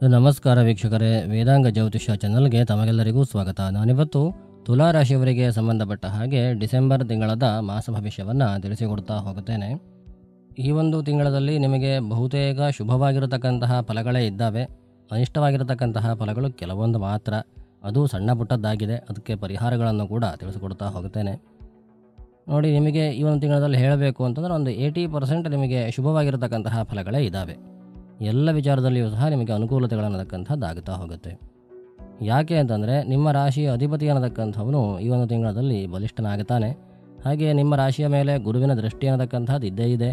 ನಮಸ್ಕಾರ ವೀಕ್ಷಕರೇ ವೇದಾಂಗ ಜ್ಯೋತಿಷ್ಯ ಚಾನಲ್ಗೆ ತಮಗೆಲ್ಲರಿಗೂ ಸ್ವಾಗತ ನಾನಿವತ್ತು ತುಲಾ ರಾಶಿಯವರಿಗೆ ಸಂಬಂಧಪಟ್ಟ ಹಾಗೆ ಡಿಸೆಂಬರ್ ತಿಂಗಳದ ಮಾಸ ಭವಿಷ್ಯವನ್ನು ತಿಳಿಸಿಕೊಡ್ತಾ ಹೋಗುತ್ತೇನೆ ಈ ಒಂದು ತಿಂಗಳಲ್ಲಿ ನಿಮಗೆ ಬಹುತೇಕ ಶುಭವಾಗಿರತಕ್ಕಂತಹ ಫಲಗಳೇ ಇದ್ದಾವೆ ಅನಿಷ್ಟವಾಗಿರತಕ್ಕಂತಹ ಫಲಗಳು ಕೆಲವೊಂದು ಮಾತ್ರ ಅದು ಸಣ್ಣ ಪುಟ್ಟದ್ದಾಗಿದೆ ಅದಕ್ಕೆ ಪರಿಹಾರಗಳನ್ನು ಕೂಡ ತಿಳಿಸಿಕೊಡ್ತಾ ಹೋಗುತ್ತೇನೆ ನೋಡಿ ನಿಮಗೆ ಈ ಒಂದು ತಿಂಗಳಲ್ಲಿ ಹೇಳಬೇಕು ಅಂತಂದರೆ ಒಂದು ಏಯ್ಟಿ ಪರ್ಸೆಂಟ್ ನಿಮಗೆ ಶುಭವಾಗಿರತಕ್ಕಂತಹ ಫಲಗಳೇ ಇದ್ದಾವೆ ಎಲ್ಲ ವಿಚಾರದಲ್ಲಿಯೂ ಸಹ ನಿಮಗೆ ಅನುಕೂಲತೆಗಳನ್ನತಕ್ಕಂಥದ್ದು ಆಗುತ್ತಾ ಹೋಗುತ್ತೆ ಯಾಕೆ ಅಂತಂದರೆ ನಿಮ್ಮ ರಾಶಿಯ ಅಧಿಪತಿ ಅನ್ನತಕ್ಕಂಥವನು ಈ ಒಂದು ತಿಂಗಳಲ್ಲಿ ಬಲಿಷ್ಠನಾಗುತ್ತಾನೆ ಹಾಗೆ ನಿಮ್ಮ ರಾಶಿಯ ಮೇಲೆ ಗುರುವಿನ ದೃಷ್ಟಿ ಅನ್ನತಕ್ಕಂಥದ್ದು ಇದ್ದೇ ಇದೆ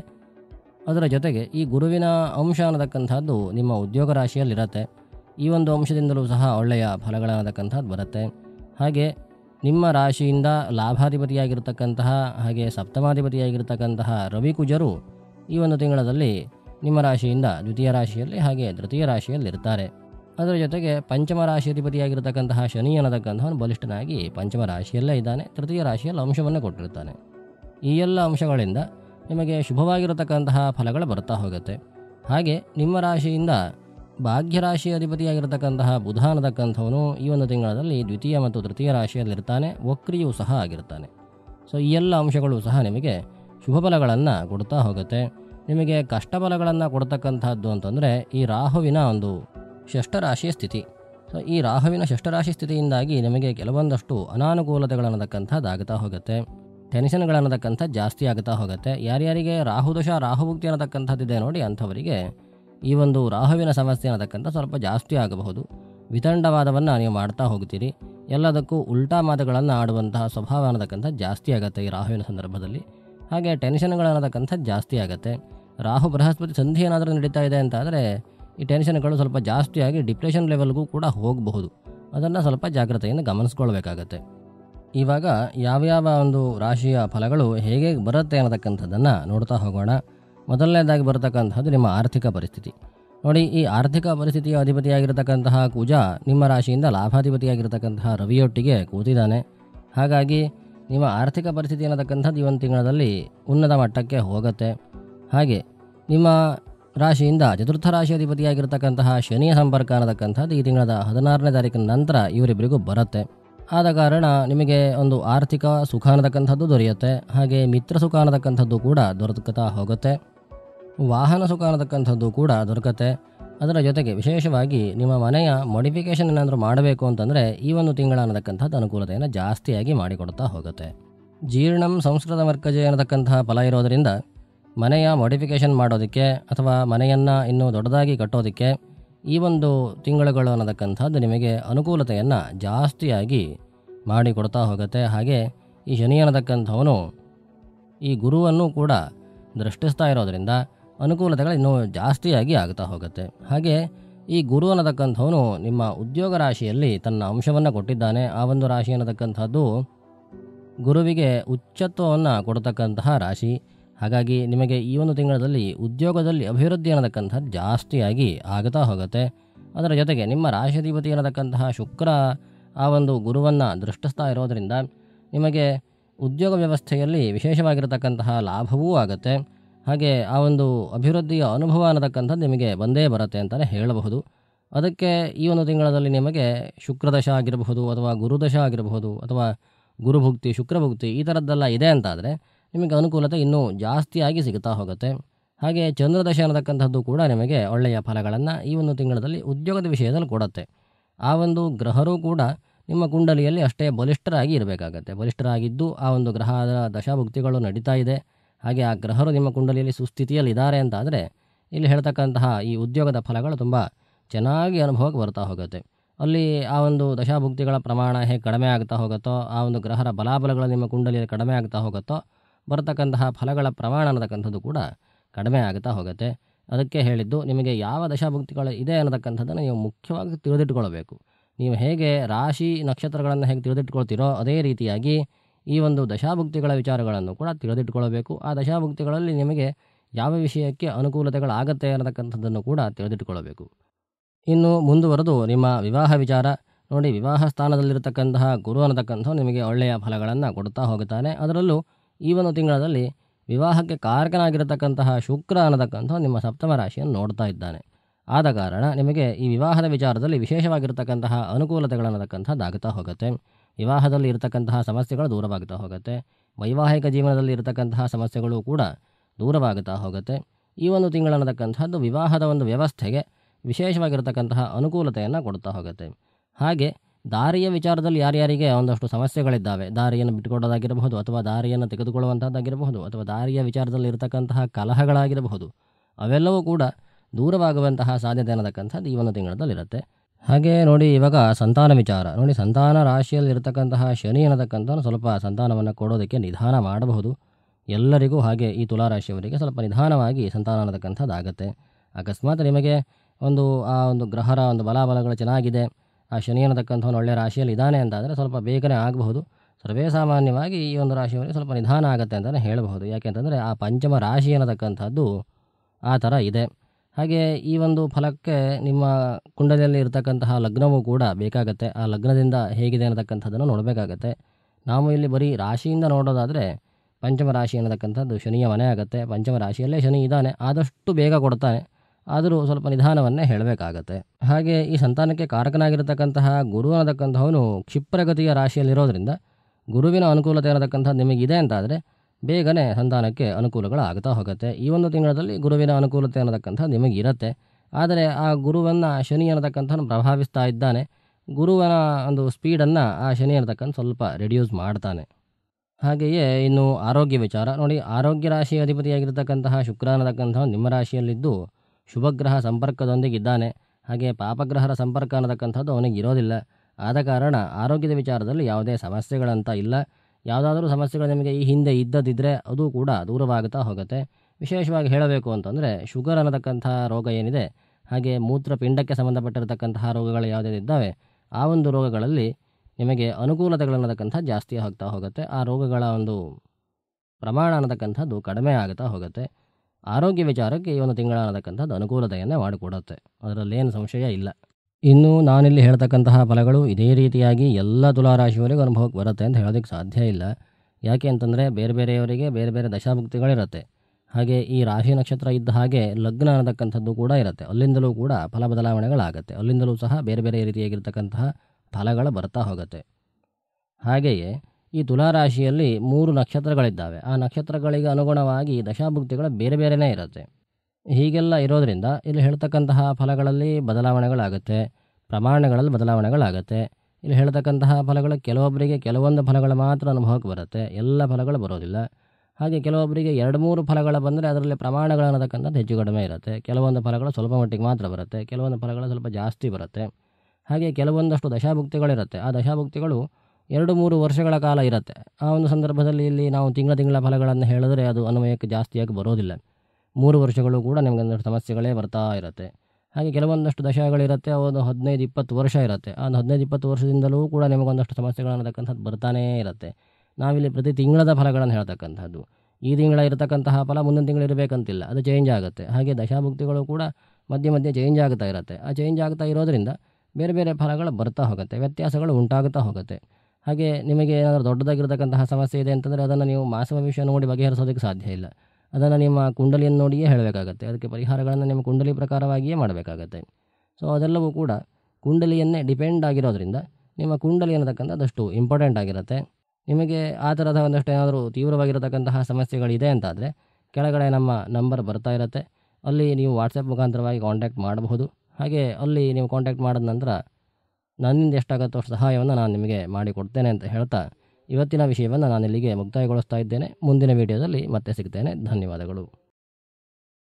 ಅದರ ಜೊತೆಗೆ ಈ ಗುರುವಿನ ಅಂಶ ಅನ್ನತಕ್ಕಂಥದ್ದು ನಿಮ್ಮ ಉದ್ಯೋಗ ರಾಶಿಯಲ್ಲಿರುತ್ತೆ ಈ ಒಂದು ಅಂಶದಿಂದಲೂ ಸಹ ಒಳ್ಳೆಯ ಫಲಗಳನ್ನತಕ್ಕಂಥದ್ದು ಬರುತ್ತೆ ಹಾಗೆ ನಿಮ್ಮ ರಾಶಿಯಿಂದ ಲಾಭಾಧಿಪತಿಯಾಗಿರ್ತಕ್ಕಂತಹ ಹಾಗೆ ಸಪ್ತಮಾಧಿಪತಿಯಾಗಿರ್ತಕ್ಕಂತಹ ರವಿ ಕುಜರು ಈ ಒಂದು ತಿಂಗಳಲ್ಲಿ ನಿಮ್ಮ ರಾಶಿಯಿಂದ ದ್ವಿತೀಯ ರಾಶಿಯಲ್ಲಿ ಹಾಗೆ ತೃತೀಯ ರಾಶಿಯಲ್ಲಿ ಇರ್ತಾರೆ ಅದರ ಜೊತೆಗೆ ಪಂಚಮ ರಾಶಿಯಧಿಪತಿಯಾಗಿರ್ತಕ್ಕಂತಹ ಶನಿ ಅನ್ನತಕ್ಕಂಥವನು ಬಲಿಷ್ಠನಾಗಿ ಪಂಚಮ ರಾಶಿಯಲ್ಲೇ ಇದ್ದಾನೆ ತೃತೀಯ ರಾಶಿಯಲ್ಲಿ ಅಂಶವನ್ನು ಕೊಟ್ಟಿರ್ತಾನೆ ಈ ಎಲ್ಲ ಅಂಶಗಳಿಂದ ನಿಮಗೆ ಶುಭವಾಗಿರತಕ್ಕಂತಹ ಫಲಗಳು ಬರ್ತಾ ಹೋಗುತ್ತೆ ಹಾಗೆ ನಿಮ್ಮ ರಾಶಿಯಿಂದ ಭಾಗ್ಯ ರಾಶಿ ಅಧಿಪತಿಯಾಗಿರ್ತಕ್ಕಂತಹ ಬುಧ ಅನ್ನತಕ್ಕಂಥವನು ಈ ಒಂದು ತಿಂಗಳಲ್ಲಿ ದ್ವಿತೀಯ ಮತ್ತು ತೃತೀಯ ರಾಶಿಯಲ್ಲಿರ್ತಾನೆ ವಕ್ರಿಯೂ ಸಹ ಆಗಿರ್ತಾನೆ ಸೊ ಈ ಎಲ್ಲ ಅಂಶಗಳು ಸಹ ನಿಮಗೆ ಶುಭ ಫಲಗಳನ್ನು ಕೊಡ್ತಾ ಹೋಗುತ್ತೆ ನಿಮಗೆ ಕಷ್ಟ ಫಲಗಳನ್ನು ಕೊಡ್ತಕ್ಕಂಥದ್ದು ಅಂತಂದರೆ ಈ ರಾಹುವಿನ ಒಂದು ಷಷ್ಠರಾಶಿಯ ಸ್ಥಿತಿ ಸೊ ಈ ರಾಹುವಿನ ಷಷ್ಠರಾಶಿ ಸ್ಥಿತಿಯಿಂದಾಗಿ ನಿಮಗೆ ಕೆಲವೊಂದಷ್ಟು ಅನಾನುಕೂಲತೆಗಳನ್ನತಕ್ಕಂಥದ್ದು ಆಗುತ್ತಾ ಹೋಗುತ್ತೆ ಟೆನ್ಷನ್ಗಳನ್ನತಕ್ಕಂಥ ಜಾಸ್ತಿ ಆಗುತ್ತಾ ಹೋಗುತ್ತೆ ಯಾರ್ಯಾರಿಗೆ ರಾಹುದೋಷ ರಾಹುಭುಕ್ತಿ ಅನ್ನತಕ್ಕಂಥದ್ದಿದೆ ನೋಡಿ ಅಂಥವರಿಗೆ ಈ ಒಂದು ರಾಹುವಿನ ಸಮಸ್ಯೆ ಅನ್ನತಕ್ಕಂಥ ಸ್ವಲ್ಪ ಜಾಸ್ತಿ ಆಗಬಹುದು ವಿತಂಡವಾದವನ್ನು ನೀವು ಮಾಡ್ತಾ ಹೋಗ್ತೀರಿ ಎಲ್ಲದಕ್ಕೂ ಉಲ್ಟಾ ಮಾತುಗಳನ್ನು ಆಡುವಂತಹ ಸ್ವಭಾವ ಅನ್ನತಕ್ಕಂಥ ಜಾಸ್ತಿ ಆಗುತ್ತೆ ಈ ರಾಹುವಿನ ಸಂದರ್ಭದಲ್ಲಿ ಹಾಗೆ ಟೆನ್ಷನ್ಗಳನ್ನತಕ್ಕಂಥ ಜಾಸ್ತಿ ಆಗುತ್ತೆ ರಾಹು ಬೃಹಸ್ಪತಿ ಸಂಧಿ ಏನಾದರೂ ನಡೀತಾ ಇದೆ ಅಂತ ಆದರೆ ಈ ಟೆನ್ಷನ್ಗಳು ಸ್ವಲ್ಪ ಜಾಸ್ತಿಯಾಗಿ ಡಿಪ್ರೆಷನ್ ಲೆವೆಲ್ಗೂ ಕೂಡ ಹೋಗಬಹುದು ಅದನ್ನು ಸ್ವಲ್ಪ ಜಾಗ್ರತೆಯಿಂದ ಗಮನಿಸ್ಕೊಳ್ಬೇಕಾಗತ್ತೆ ಇವಾಗ ಯಾವ್ಯಾವ ಒಂದು ರಾಶಿಯ ಫಲಗಳು ಹೇಗೆ ಬರುತ್ತೆ ಅನ್ನತಕ್ಕಂಥದ್ದನ್ನು ನೋಡ್ತಾ ಹೋಗೋಣ ಮೊದಲನೇದಾಗಿ ಬರತಕ್ಕಂಥದ್ದು ನಿಮ್ಮ ಆರ್ಥಿಕ ಪರಿಸ್ಥಿತಿ ನೋಡಿ ಈ ಆರ್ಥಿಕ ಪರಿಸ್ಥಿತಿಯ ಅಧಿಪತಿಯಾಗಿರ್ತಕ್ಕಂತಹ ಕುಜ ನಿಮ್ಮ ರಾಶಿಯಿಂದ ಲಾಭಾಧಿಪತಿಯಾಗಿರ್ತಕ್ಕಂತಹ ರವಿಯೊಟ್ಟಿಗೆ ಕೂತಿದ್ದಾನೆ ಹಾಗಾಗಿ ನಿಮ್ಮ ಆರ್ಥಿಕ ಪರಿಸ್ಥಿತಿ ಅನ್ನತಕ್ಕಂಥದ್ದು ಈ ಒಂದು ತಿಂಗಳಲ್ಲಿ ಉನ್ನತ ಮಟ್ಟಕ್ಕೆ ಹೋಗುತ್ತೆ ಹಾಗೆ ನಿಮ್ಮ ರಾಶಿಯಿಂದ ಚತುರ್ಥ ರಾಶಿ ಅಧಿಪತಿಯಾಗಿರ್ತಕ್ಕಂತಹ ಶನಿಯ ಸಂಪರ್ಕ ಅನ್ನತಕ್ಕಂಥದ್ದು ಈ ತಿಂಗಳ ಹದಿನಾರನೇ ತಾರೀಕಿನ ನಂತರ ಇವರಿಬ್ಬರಿಗೂ ಬರುತ್ತೆ ಆದ ಕಾರಣ ನಿಮಗೆ ಒಂದು ಆರ್ಥಿಕ ಸುಖ ಅನ್ನತಕ್ಕಂಥದ್ದು ದೊರೆಯುತ್ತೆ ಹಾಗೆ ಮಿತ್ರ ಸುಖ ಅನ್ನತಕ್ಕಂಥದ್ದು ಕೂಡ ದೊರಕುತ್ತಾ ಹೋಗುತ್ತೆ ವಾಹನ ಸುಖ ಅನ್ನತಕ್ಕಂಥದ್ದು ಕೂಡ ದೊರಕತ್ತೆ ಅದರ ಜೊತೆಗೆ ವಿಶೇಷವಾಗಿ ನಿಮ್ಮ ಮನೆಯ ಮಾಡಿಫಿಕೇಷನ್ ಏನಾದರೂ ಮಾಡಬೇಕು ಅಂತಂದರೆ ಈ ಒಂದು ತಿಂಗಳ ಅನ್ನತಕ್ಕಂಥದ್ದು ಅನುಕೂಲತೆಯನ್ನು ಜಾಸ್ತಿಯಾಗಿ ಮಾಡಿಕೊಡ್ತಾ ಹೋಗುತ್ತೆ ಜೀರ್ಣಂ ಸಂಸ್ಕೃತ ಮರ್ಕಜೆ ಅನ್ನತಕ್ಕಂತಹ ಫಲ ಇರೋದರಿಂದ ಮನೆಯ ಮಾಡಿಫಿಕೇಷನ್ ಮಾಡೋದಕ್ಕೆ ಅಥವಾ ಮನೆಯನ್ನು ಇನ್ನೂ ದೊಡ್ಡದಾಗಿ ಕಟ್ಟೋದಕ್ಕೆ ಈ ಒಂದು ತಿಂಗಳುಗಳು ಅನ್ನತಕ್ಕಂಥದ್ದು ನಿಮಗೆ ಅನುಕೂಲತೆಯನ್ನು ಜಾಸ್ತಿಯಾಗಿ ಮಾಡಿಕೊಡ್ತಾ ಹೋಗುತ್ತೆ ಹಾಗೆ ಈ ಶನಿ ಅನ್ನತಕ್ಕಂಥವನು ಈ ಗುರುವನ್ನು ಕೂಡ ದೃಷ್ಟಿಸ್ತಾ ಇರೋದರಿಂದ ಅನುಕೂಲತೆಗಳು ಇನ್ನೂ ಜಾಸ್ತಿಯಾಗಿ ಆಗ್ತಾ ಹೋಗುತ್ತೆ ಹಾಗೆ ಈ ಗುರು ಅನ್ನತಕ್ಕಂಥವನು ನಿಮ್ಮ ಉದ್ಯೋಗ ರಾಶಿಯಲ್ಲಿ ತನ್ನ ಅಂಶವನ್ನು ಕೊಟ್ಟಿದ್ದಾನೆ ಆ ಒಂದು ರಾಶಿ ಅನ್ನತಕ್ಕಂಥದ್ದು ಗುರುವಿಗೆ ಉಚ್ಚತ್ವವನ್ನು ಕೊಡ್ತಕ್ಕಂತಹ ರಾಶಿ ಹಾಗಾಗಿ ನಿಮಗೆ ಈ ಒಂದು ತಿಂಗಳಲ್ಲಿ ಉದ್ಯೋಗದಲ್ಲಿ ಅಭಿವೃದ್ಧಿ ಅನ್ನತಕ್ಕಂಥದ್ದು ಜಾಸ್ತಿಯಾಗಿ ಆಗುತ್ತಾ ಹೋಗುತ್ತೆ ಅದರ ಜೊತೆಗೆ ನಿಮ್ಮ ರಾಶಿಧಿಪತಿ ಅನ್ನತಕ್ಕಂತಹ ಶುಕ್ರ ಆ ಒಂದು ಗುರುವನ್ನು ದೃಷ್ಟಿಸ್ತಾ ಇರೋದರಿಂದ ನಿಮಗೆ ಉದ್ಯೋಗ ವ್ಯವಸ್ಥೆಯಲ್ಲಿ ವಿಶೇಷವಾಗಿರತಕ್ಕಂತಹ ಲಾಭವೂ ಆಗುತ್ತೆ ಹಾಗೆ ಆ ಒಂದು ಅಭಿವೃದ್ಧಿಯ ಅನುಭವ ಅನ್ನತಕ್ಕಂಥದ್ದು ನಿಮಗೆ ಬಂದೇ ಬರುತ್ತೆ ಅಂತಲೇ ಹೇಳಬಹುದು ಅದಕ್ಕೆ ಈ ಒಂದು ತಿಂಗಳಲ್ಲಿ ನಿಮಗೆ ಶುಕ್ರದಶ ಆಗಿರಬಹುದು ಅಥವಾ ಗುರುದಶ ಆಗಿರಬಹುದು ಅಥವಾ ಗುರುಭುಕ್ತಿ ಶುಕ್ರಭುಕ್ತಿ ಈ ಥರದ್ದೆಲ್ಲ ಇದೆ ಅಂತಾದರೆ ನಿಮಗೆ ಅನುಕೂಲತೆ ಇನ್ನೂ ಜಾಸ್ತಿಯಾಗಿ ಸಿಗುತ್ತಾ ಹೋಗುತ್ತೆ ಹಾಗೆ ಚಂದ್ರದಶ ಅನ್ನತಕ್ಕಂಥದ್ದು ಕೂಡ ನಿಮಗೆ ಒಳ್ಳೆಯ ಫಲಗಳನ್ನು ಈ ಒಂದು ತಿಂಗಳಲ್ಲಿ ಉದ್ಯೋಗದ ವಿಷಯದಲ್ಲಿ ಕೊಡುತ್ತೆ ಆ ಒಂದು ಗ್ರಹರು ಕೂಡ ನಿಮ್ಮ ಕುಂಡಲಿಯಲ್ಲಿ ಅಷ್ಟೇ ಬಲಿಷ್ಠರಾಗಿ ಇರಬೇಕಾಗತ್ತೆ ಬಲಿಷ್ಠರಾಗಿದ್ದು ಆ ಒಂದು ಗ್ರಹದ ದಶಾಭುಕ್ತಿಗಳು ನಡೀತಾ ಇದೆ ಹಾಗೆ ಆ ಗ್ರಹರು ನಿಮ್ಮ ಕುಂಡಲಿಯಲ್ಲಿ ಸುಸ್ಥಿತಿಯಲ್ಲಿ ಇದ್ದಾರೆ ಅಂತಾದರೆ ಇಲ್ಲಿ ಹೇಳ್ತಕ್ಕಂತಹ ಈ ಉದ್ಯೋಗದ ಫಲಗಳು ತುಂಬ ಚೆನ್ನಾಗಿ ಅನುಭವಕ್ಕೆ ಬರ್ತಾ ಹೋಗುತ್ತೆ ಅಲ್ಲಿ ಆ ಒಂದು ದಶಾಭುಕ್ತಿಗಳ ಪ್ರಮಾಣ ಹೇಗೆ ಕಡಿಮೆ ಆಗ್ತಾ ಹೋಗುತ್ತೋ ಆ ಒಂದು ಗ್ರಹರ ಬಲಾಬಲಗಳು ನಿಮ್ಮ ಕುಂಡಲಿಯಲ್ಲಿ ಕಡಿಮೆ ಆಗ್ತಾ ಹೋಗುತ್ತೋ ಬರತಕ್ಕಂತಹ ಫಲಗಳ ಪ್ರಮಾಣ ಅನ್ನತಕ್ಕಂಥದ್ದು ಕೂಡ ಕಡಿಮೆ ಆಗುತ್ತಾ ಹೋಗುತ್ತೆ ಅದಕ್ಕೆ ಹೇಳಿದ್ದು ನಿಮಗೆ ಯಾವ ದಶಾಭುಕ್ತಿಗಳು ಇದೆ ಅನ್ನತಕ್ಕಂಥದ್ದನ್ನು ನೀವು ಮುಖ್ಯವಾಗಿ ತಿಳಿದಿಟ್ಕೊಳ್ಬೇಕು ನೀವು ಹೇಗೆ ರಾಶಿ ನಕ್ಷತ್ರಗಳನ್ನು ಹೇಗೆ ತಿಳಿದಿಟ್ಕೊಳ್ತೀರೋ ಅದೇ ರೀತಿಯಾಗಿ ಈ ಒಂದು ದಶಾಭುಕ್ತಿಗಳ ವಿಚಾರಗಳನ್ನು ಕೂಡ ತಿಳಿದಿಟ್ಕೊಳ್ಬೇಕು ಆ ದಶಾಭುಕ್ತಿಗಳಲ್ಲಿ ನಿಮಗೆ ಯಾವ ವಿಷಯಕ್ಕೆ ಅನುಕೂಲತೆಗಳಾಗತ್ತೆ ಅನ್ನತಕ್ಕಂಥದ್ದನ್ನು ಕೂಡ ತಿಳಿದಿಟ್ಕೊಳ್ಬೇಕು ಇನ್ನು ಮುಂದುವರೆದು ನಿಮ್ಮ ವಿವಾಹ ವಿಚಾರ ನೋಡಿ ವಿವಾಹ ಸ್ಥಾನದಲ್ಲಿರತಕ್ಕಂತಹ ಗುರು ಅನ್ನತಕ್ಕಂಥವು ನಿಮಗೆ ಒಳ್ಳೆಯ ಫಲಗಳನ್ನು ಕೊಡ್ತಾ ಹೋಗುತ್ತಾನೆ ಅದರಲ್ಲೂ ಈ ಒಂದು ತಿಂಗಳಲ್ಲಿ ವಿವಾಹಕ್ಕೆ ಕಾರಕನಾಗಿರತಕ್ಕಂತಹ ಶುಕ್ರ ಅನ್ನತಕ್ಕಂಥ ನಿಮ್ಮ ಸಪ್ತಮ ರಾಶಿಯನ್ನು ನೋಡ್ತಾ ಇದ್ದಾನೆ ಆದ ಕಾರಣ ನಿಮಗೆ ಈ ವಿವಾಹದ ವಿಚಾರದಲ್ಲಿ ವಿಶೇಷವಾಗಿರ್ತಕ್ಕಂತಹ ಅನುಕೂಲತೆಗಳನ್ನತಕ್ಕಂಥದ್ದಾಗುತ್ತಾ ಹೋಗುತ್ತೆ ವಿವಾಹದಲ್ಲಿ ಇರತಕ್ಕಂತಹ ಸಮಸ್ಯೆಗಳು ದೂರವಾಗುತ್ತಾ ಹೋಗುತ್ತೆ ವೈವಾಹಿಕ ಜೀವನದಲ್ಲಿ ಇರತಕ್ಕಂತಹ ಸಮಸ್ಯೆಗಳು ಕೂಡ ದೂರವಾಗುತ್ತಾ ಹೋಗುತ್ತೆ ಈ ಒಂದು ತಿಂಗಳನ್ನತಕ್ಕಂಥದ್ದು ವಿವಾಹದ ಒಂದು ವ್ಯವಸ್ಥೆಗೆ ವಿಶೇಷವಾಗಿರತಕ್ಕಂತಹ ಅನುಕೂಲತೆಯನ್ನು ಕೊಡ್ತಾ ಹೋಗುತ್ತೆ ಹಾಗೆ ದಾರಿಯ ವಿಚಾರದಲ್ಲಿ ಯಾರ್ಯಾರಿಗೆ ಒಂದಷ್ಟು ಸಮಸ್ಯೆಗಳಿದ್ದಾವೆ ದಾರಿಯನ್ನು ಬಿಟ್ಟುಕೊಡೋದಾಗಿರಬಹುದು ಅಥವಾ ದಾರಿಯನ್ನು ತೆಗೆದುಕೊಳ್ಳುವಂಥದ್ದಾಗಿರಬಹುದು ಅಥವಾ ದಾರಿಯ ವಿಚಾರದಲ್ಲಿ ಇರತಕ್ಕಂತಹ ಕಲಹಗಳಾಗಿರಬಹುದು ಅವೆಲ್ಲವೂ ಕೂಡ ದೂರವಾಗುವಂತಹ ಸಾಧ್ಯತೆ ಅನ್ನತಕ್ಕಂಥದ್ದು ಈ ಒಂದು ತಿಂಗಳದಲ್ಲಿರುತ್ತೆ ಹಾಗೆ ನೋಡಿ ಇವಾಗ ಸಂತಾನ ವಿಚಾರ ನೋಡಿ ಸಂತಾನ ರಾಶಿಯಲ್ಲಿ ಇರತಕ್ಕಂತಹ ಶನಿ ಅನ್ನತಕ್ಕಂಥವ್ನು ಸ್ವಲ್ಪ ಸಂತಾನವನ್ನು ಕೊಡೋದಕ್ಕೆ ನಿಧಾನ ಮಾಡಬಹುದು ಎಲ್ಲರಿಗೂ ಹಾಗೆ ಈ ತುಲಾರಾಶಿಯವರಿಗೆ ಸ್ವಲ್ಪ ನಿಧಾನವಾಗಿ ಸಂತಾನ ಅನ್ನತಕ್ಕಂಥದ್ದಾಗತ್ತೆ ಅಕಸ್ಮಾತ್ ನಿಮಗೆ ಒಂದು ಆ ಒಂದು ಗ್ರಹರ ಒಂದು ಬಲಾಬಲಗಳು ಚೆನ್ನಾಗಿದೆ ಆ ಶನಿ ಅನ್ನತಕ್ಕಂಥವ್ನು ಒಳ್ಳೆಯ ರಾಶಿಯಲ್ಲಿ ಇದ್ದಾನೆ ಅಂತಾದರೆ ಸ್ವಲ್ಪ ಬೇಗನೆ ಆಗಬಹುದು ಸರ್ವೇ ಸಾಮಾನ್ಯವಾಗಿ ಈ ಒಂದು ರಾಶಿಯವರಿಗೆ ಸ್ವಲ್ಪ ನಿಧಾನ ಆಗುತ್ತೆ ಅಂತಲೇ ಹೇಳಬಹುದು ಯಾಕೆಂತಂದರೆ ಆ ಪಂಚಮ ರಾಶಿ ಅನ್ನತಕ್ಕಂಥದ್ದು ಆ ಥರ ಇದೆ ಹಾಗೆ ಈ ಒಂದು ಫಲಕ್ಕೆ ನಿಮ್ಮ ಕುಂಡಲಿಯಲ್ಲಿ ಇರತಕ್ಕಂತಹ ಲಗ್ನವೂ ಕೂಡ ಬೇಕಾಗತ್ತೆ ಆ ಲಗ್ನದಿಂದ ಹೇಗಿದೆ ಅನ್ನತಕ್ಕಂಥದ್ದನ್ನು ನೋಡಬೇಕಾಗತ್ತೆ ನಾವು ಇಲ್ಲಿ ಬರೀ ರಾಶಿಯಿಂದ ನೋಡೋದಾದರೆ ಪಂಚಮ ರಾಶಿ ಅನ್ನತಕ್ಕಂಥದ್ದು ಶನಿಯ ಮನೆ ಆಗುತ್ತೆ ಪಂಚಮ ರಾಶಿಯಲ್ಲೇ ಶನಿ ಇದ್ದಾನೆ ಆದಷ್ಟು ಬೇಗ ಕೊಡ್ತಾನೆ ಆದರೂ ಸ್ವಲ್ಪ ನಿಧಾನವನ್ನೇ ಹೇಳಬೇಕಾಗತ್ತೆ ಹಾಗೆ ಈ ಸಂತಾನಕ್ಕೆ ಕಾರಕನಾಗಿರತಕ್ಕಂತಹ ಗುರು ಅನ್ನತಕ್ಕಂಥವನು ಕ್ಷಿಪ್ರಗತಿಯ ರಾಶಿಯಲ್ಲಿರೋದ್ರಿಂದ ಗುರುವಿನ ಅನುಕೂಲತೆ ಅನ್ನತಕ್ಕಂಥದ್ದು ನಿಮಗಿದೆ ಅಂತಾದರೆ ಬೇಗನೆ ಸಂತಾನಕ್ಕೆ ಅನುಕೂಲಗಳು ಆಗ್ತಾ ಹೋಗುತ್ತೆ ಈ ಒಂದು ತಿಂಗಳಲ್ಲಿ ಗುರುವಿನ ಅನುಕೂಲತೆ ಅನ್ನತಕ್ಕಂಥದ್ದು ನಿಮಗೆ ಇರುತ್ತೆ ಆದರೆ ಆ ಗುರುವನ್ನು ಶನಿ ಅನ್ನತಕ್ಕಂಥವ್ನು ಪ್ರಭಾವಿಸ್ತಾ ಇದ್ದಾನೆ ಗುರುವಿನ ಒಂದು ಸ್ಪೀಡನ್ನು ಆ ಶನಿ ಅನ್ನತಕ್ಕಂಥ ಸ್ವಲ್ಪ ರೆಡ್ಯೂಸ್ ಮಾಡ್ತಾನೆ ಹಾಗೆಯೇ ಇನ್ನು ಆರೋಗ್ಯ ವಿಚಾರ ನೋಡಿ ಆರೋಗ್ಯ ರಾಶಿ ಅಧಿಪತಿಯಾಗಿರ್ತಕ್ಕಂತಹ ಶುಕ್ರ ಅನ್ನತಕ್ಕಂಥವು ನಿಮ್ಮ ರಾಶಿಯಲ್ಲಿದ್ದು ಶುಭಗ್ರಹ ಸಂಪರ್ಕದೊಂದಿಗಿದ್ದಾನೆ ಹಾಗೆ ಪಾಪಗ್ರಹರ ಸಂಪರ್ಕ ಅನ್ನತಕ್ಕಂಥದ್ದು ಅವನಿಗೆ ಇರೋದಿಲ್ಲ ಆದ ಕಾರಣ ಆರೋಗ್ಯದ ವಿಚಾರದಲ್ಲಿ ಯಾವುದೇ ಸಮಸ್ಯೆಗಳಂತ ಇಲ್ಲ ಯಾವುದಾದ್ರೂ ಸಮಸ್ಯೆಗಳು ನಿಮಗೆ ಈ ಹಿಂದೆ ಇದ್ದದಿದ್ದರೆ ಅದು ಕೂಡ ದೂರವಾಗುತ್ತಾ ಹೋಗುತ್ತೆ ವಿಶೇಷವಾಗಿ ಹೇಳಬೇಕು ಅಂತಂದರೆ ಶುಗರ್ ಅನ್ನತಕ್ಕಂಥ ರೋಗ ಏನಿದೆ ಹಾಗೆ ಮೂತ್ರಪಿಂಡಕ್ಕೆ ಸಂಬಂಧಪಟ್ಟಿರತಕ್ಕಂತಹ ರೋಗಗಳು ಯಾವುದಿದ್ದಾವೆ ಆ ಒಂದು ರೋಗಗಳಲ್ಲಿ ನಿಮಗೆ ಅನುಕೂಲತೆಗಳನ್ನತಕ್ಕಂಥ ಜಾಸ್ತಿ ಆಗ್ತಾ ಹೋಗುತ್ತೆ ಆ ರೋಗಗಳ ಒಂದು ಪ್ರಮಾಣ ಅನ್ನತಕ್ಕಂಥದ್ದು ಕಡಿಮೆ ಆಗುತ್ತಾ ಹೋಗುತ್ತೆ ಆರೋಗ್ಯ ವಿಚಾರಕ್ಕೆ ಈ ಒಂದು ತಿಂಗಳ ಅನ್ನತಕ್ಕಂಥದ್ದು ಅನುಕೂಲತೆಯನ್ನೇ ಮಾಡಿಕೊಡುತ್ತೆ ಅದರಲ್ಲೇನು ಸಂಶಯ ಇಲ್ಲ ಇನ್ನು ನಾನಿಲ್ಲಿ ಹೇಳ್ತಕ್ಕಂತಹ ಫಲಗಳು ಇದೇ ರೀತಿಯಾಗಿ ಎಲ್ಲ ತುಲಾರಾಶಿಯವರಿಗೂ ಅನುಭವಕ್ಕೆ ಬರುತ್ತೆ ಅಂತ ಹೇಳೋದಕ್ಕೆ ಸಾಧ್ಯ ಇಲ್ಲ ಯಾಕೆ ಅಂತಂದರೆ ಬೇರೆ ಬೇರೆಯವರಿಗೆ ಬೇರೆ ಬೇರೆ ದಶಾಭುಕ್ತಿಗಳಿರುತ್ತೆ ಹಾಗೆ ಈ ರಾಶಿ ನಕ್ಷತ್ರ ಇದ್ದ ಹಾಗೆ ಲಗ್ನ ಅನ್ನತಕ್ಕಂಥದ್ದು ಕೂಡ ಇರುತ್ತೆ ಅಲ್ಲಿಂದಲೂ ಕೂಡ ಫಲ ಬದಲಾವಣೆಗಳಾಗುತ್ತೆ ಅಲ್ಲಿಂದಲೂ ಸಹ ಬೇರೆ ಬೇರೆ ರೀತಿಯಾಗಿರ್ತಕ್ಕಂತಹ ಫಲಗಳು ಬರ್ತಾ ಹೋಗುತ್ತೆ ಹಾಗೆಯೇ ಈ ತುಲಾರಾಶಿಯಲ್ಲಿ ಮೂರು ನಕ್ಷತ್ರಗಳಿದ್ದಾವೆ ಆ ನಕ್ಷತ್ರಗಳಿಗೆ ಅನುಗುಣವಾಗಿ ದಶಾಭುಕ್ತಿಗಳು ಬೇರೆ ಬೇರೆಯೇ ಇರುತ್ತೆ ಹೀಗೆಲ್ಲ ಇರೋದರಿಂದ ಇಲ್ಲಿ ಹೇಳ್ತಕ್ಕಂತಹ ಫಲಗಳಲ್ಲಿ ಬದಲಾವಣೆಗಳಾಗುತ್ತೆ ಪ್ರಮಾಣಗಳಲ್ಲಿ ಬದಲಾವಣೆಗಳಾಗುತ್ತೆ ಇಲ್ಲಿ ಹೇಳ್ತಕ್ಕಂತಹ ಫಲಗಳು ಕೆಲವೊಬ್ಬರಿಗೆ ಕೆಲವೊಂದು ಫಲಗಳು ಮಾತ್ರ ಅನುಭವಕ್ಕೆ ಬರುತ್ತೆ ಎಲ್ಲ ಫಲಗಳು ಬರೋದಿಲ್ಲ ಹಾಗೆ ಕೆಲವೊಬ್ಬರಿಗೆ ಎರಡು ಮೂರು ಫಲಗಳು ಬಂದರೆ ಅದರಲ್ಲಿ ಪ್ರಮಾಣಗಳು ಅನ್ನತಕ್ಕಂಥದ್ದು ಹೆಚ್ಚು ಕಡಿಮೆ ಇರುತ್ತೆ ಕೆಲವೊಂದು ಫಲಗಳು ಸ್ವಲ್ಪ ಮಟ್ಟಿಗೆ ಮಾತ್ರ ಬರುತ್ತೆ ಕೆಲವೊಂದು ಫಲಗಳು ಸ್ವಲ್ಪ ಜಾಸ್ತಿ ಬರುತ್ತೆ ಹಾಗೆ ಕೆಲವೊಂದಷ್ಟು ದಶಾಭುಕ್ತಿಗಳಿರುತ್ತೆ ಆ ದಶಾಭುಕ್ತಿಗಳು ಎರಡು ಮೂರು ವರ್ಷಗಳ ಕಾಲ ಇರುತ್ತೆ ಆ ಒಂದು ಸಂದರ್ಭದಲ್ಲಿ ಇಲ್ಲಿ ನಾವು ತಿಂಗಳ ತಿಂಗಳ ಫಲಗಳನ್ನು ಹೇಳಿದ್ರೆ ಅದು ಅನ್ವಯಕ್ಕೆ ಜಾಸ್ತಿಯಾಗಿ ಬರೋದಿಲ್ಲ ಮೂರು ವರ್ಷಗಳು ಕೂಡ ನಿಮಗೆ ಒಂದಷ್ಟು ಸಮಸ್ಯೆಗಳೇ ಬರ್ತಾ ಇರುತ್ತೆ ಹಾಗೆ ಕೆಲವೊಂದಷ್ಟು ದಶಗಳಿರುತ್ತೆ ಒಂದು ಹದಿನೈದು ಇಪ್ಪತ್ತು ವರ್ಷ ಇರುತ್ತೆ ಆ ಒಂದು ಹದಿನೈದು ಇಪ್ಪತ್ತು ವರ್ಷದಿಂದಲೂ ಕೂಡ ನಿಮಗೊಂದಷ್ಟು ಸಮಸ್ಯೆಗಳು ಅನ್ನತಕ್ಕಂಥದ್ದು ಬರ್ತಾನೇ ಇರುತ್ತೆ ನಾವಿಲ್ಲಿ ಪ್ರತಿ ತಿಂಗಳದ ಫಲಗಳನ್ನು ಹೇಳ್ತಕ್ಕಂಥದ್ದು ಈ ತಿಂಗಳ ಇರತಕ್ಕಂತಹ ಫಲ ಮುಂದಿನ ತಿಂಗಳು ಇರಬೇಕಂತಿಲ್ಲ ಅದು ಚೇಂಜ್ ಆಗುತ್ತೆ ಹಾಗೆ ದಶಾಭುಕ್ತಿಗಳು ಕೂಡ ಮಧ್ಯೆ ಮಧ್ಯೆ ಚೇಂಜ್ ಆಗ್ತಾ ಇರುತ್ತೆ ಆ ಚೇಂಜ್ ಆಗ್ತಾ ಇರೋದ್ರಿಂದ ಬೇರೆ ಬೇರೆ ಫಲಗಳು ಬರ್ತಾ ಹೋಗುತ್ತೆ ವ್ಯತ್ಯಾಸಗಳು ಉಂಟಾಗುತ್ತಾ ಹೋಗುತ್ತೆ ಹಾಗೆ ನಿಮಗೆ ಏನಾದರೂ ದೊಡ್ಡದಾಗಿರ್ತಕ್ಕಂತಹ ಸಮಸ್ಯೆ ಇದೆ ಅಂತಂದರೆ ಅದನ್ನು ನೀವು ಮಾಸ ಭವಿಷ್ಯ ನೋಡಿ ಬಗೆಹರಿಸೋದಕ್ಕೆ ಸಾಧ್ಯ ಇಲ್ಲ ಅದನ್ನು ನಿಮ್ಮ ಕುಂಡಲಿಯನ್ನು ನೋಡಿಯೇ ಹೇಳಬೇಕಾಗತ್ತೆ ಅದಕ್ಕೆ ಪರಿಹಾರಗಳನ್ನು ನಿಮ್ಮ ಕುಂಡಲಿ ಪ್ರಕಾರವಾಗಿಯೇ ಮಾಡಬೇಕಾಗತ್ತೆ ಸೊ ಅದೆಲ್ಲವೂ ಕೂಡ ಕುಂಡಲಿಯನ್ನೇ ಡಿಪೆಂಡ್ ಆಗಿರೋದ್ರಿಂದ ನಿಮ್ಮ ಕುಂಡಲಿ ಅನ್ನತಕ್ಕಂಥದ್ದಷ್ಟು ಇಂಪಾರ್ಟೆಂಟ್ ಆಗಿರುತ್ತೆ ನಿಮಗೆ ಆ ಥರದ ಒಂದಷ್ಟು ಏನಾದರೂ ತೀವ್ರವಾಗಿರತಕ್ಕಂತಹ ಸಮಸ್ಯೆಗಳಿದೆ ಅಂತಾದರೆ ಕೆಳಗಡೆ ನಮ್ಮ ನಂಬರ್ ಬರ್ತಾ ಇರುತ್ತೆ ಅಲ್ಲಿ ನೀವು ವಾಟ್ಸಪ್ ಮುಖಾಂತರವಾಗಿ ಕಾಂಟ್ಯಾಕ್ಟ್ ಮಾಡಬಹುದು ಹಾಗೆ ಅಲ್ಲಿ ನೀವು ಕಾಂಟ್ಯಾಕ್ಟ್ ಮಾಡಿದ ನಂತರ ನನ್ನಿಂದ ಎಷ್ಟಾಗುತ್ತೋ ಅಷ್ಟು ಸಹಾಯವನ್ನು ನಾನು ನಿಮಗೆ ಮಾಡಿಕೊಡ್ತೇನೆ ಅಂತ ಹೇಳ್ತಾ ಇವತ್ತಿನ ವಿಷಯವನ್ನು ನಾನು ಇಲ್ಲಿಗೆ ಮುಕ್ತಾಯಗೊಳಿಸ್ತಾ ಇದ್ದೇನೆ ಮುಂದಿನ ವಿಡಿಯೋದಲ್ಲಿ ಮತ್ತೆ ಸಿಗ್ತೇನೆ ಧನ್ಯವಾದಗಳು